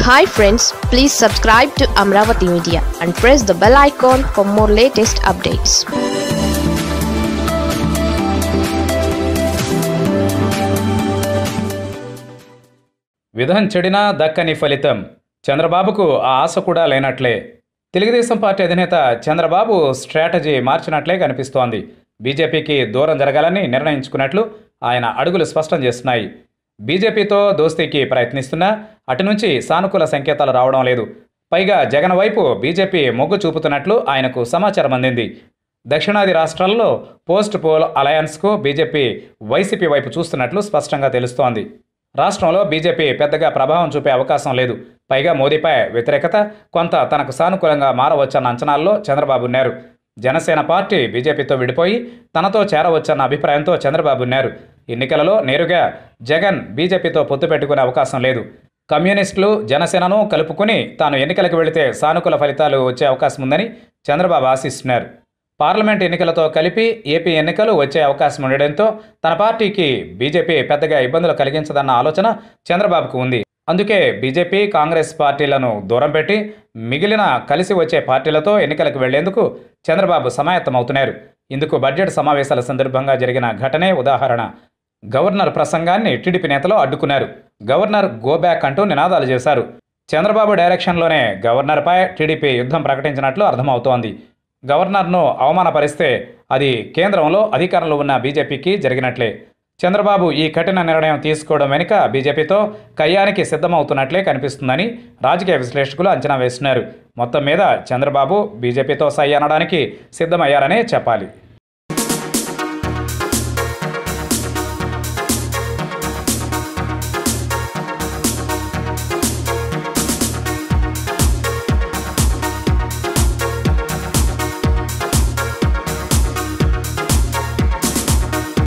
hi friends please subscribe to Amaravati media and press the bell icon for more latest updates విధం చెడినా దక్కని ఫలితం చంద్రబాబుకు ఆ ఆశ కూడా లేనట్లే తెలుగుదేశం పార్టీ అధినేత చంద్రబాబు స్ట్రాటజీ మార్చినట్లే కనిపిస్తోంది బీజేపీకి దూరం జరగాలని నిర్ణయించుకున్నట్లు ఆయన అడుగులు స్పష్టం చేస్తున్నాయి బీజేపీతో దోస్తీకి ప్రయత్నిస్తున్నా అటు నుంచి సానుకూల సంకేతాలు రావడం లేదు పైగా జగన్ వైపు బీజేపీ మొగ్గు చూపుతున్నట్లు ఆయనకు సమాచారం అందింది దక్షిణాది రాష్ట్రాల్లో పోస్ట్ పోల్ అలయన్స్కు బీజేపీ వైసీపీ వైపు చూస్తున్నట్లు స్పష్టంగా తెలుస్తోంది రాష్ట్రంలో బీజేపీ పెద్దగా ప్రభావం చూపే అవకాశం లేదు పైగా మోదీపై వ్యతిరేకత కొంత తనకు సానుకూలంగా మారవచ్చన్న అంచనాల్లో చంద్రబాబు ఉన్నారు జనసేన పార్టీ బీజేపీతో విడిపోయి తనతో చేరవచ్చన్న అభిప్రాయంతో చంద్రబాబు ఉన్నారు ఎన్నికలలో నేరుగా జగన్ బీజేపీతో పొత్తు పెట్టుకునే అవకాశం లేదు కమ్యూనిస్టులు జనసేనను కలుపుకుని తాను ఎన్నికలకు వెళితే సానుకూల ఫలితాలు వచ్చే అవకాశం ఉందని చంద్రబాబు ఆశిస్తున్నారు పార్లమెంట్ ఎన్నికలతో కలిపి ఏపీ ఎన్నికలు వచ్చే అవకాశం ఉండడంతో తన పార్టీకి బీజేపీ పెద్దగా ఇబ్బందులు కలిగించదన్న ఆలోచన చంద్రబాబుకు ఉంది అందుకే బీజేపీ కాంగ్రెస్ పార్టీలను దూరం పెట్టి మిగిలిన కలిసి వచ్చే పార్టీలతో ఎన్నికలకు వెళ్లేందుకు చంద్రబాబు సమాయత్తమవుతున్నారు ఇందుకు బడ్జెట్ సమావేశాల సందర్భంగా జరిగిన ఘటనే ఉదాహరణ గవర్నర్ ప్రసంగాన్ని టీడీపీ నేతలు అడ్డుకున్నారు గవర్నర్ గోబ్యాక్ అంటూ నినాదాలు చేశారు చంద్రబాబు డైరెక్షన్లోనే గవర్నర్పై టీడీపీ యుద్ధం ప్రకటించినట్లు అర్థమవుతోంది గవర్నర్ను అవమానపరిస్తే అది కేంద్రంలో అధికారంలో ఉన్న బీజేపీకి జరిగినట్లే చంద్రబాబు ఈ కఠిన నిర్ణయం తీసుకోవడం వెనుక బీజేపీతో కయ్యానికి సిద్ధమవుతున్నట్లే కనిపిస్తుందని రాజకీయ విశ్లేషకులు అంచనా వేస్తున్నారు మొత్తం మీద చంద్రబాబు బీజేపీతో సై అనడానికి సిద్ధమయ్యారనే చెప్పాలి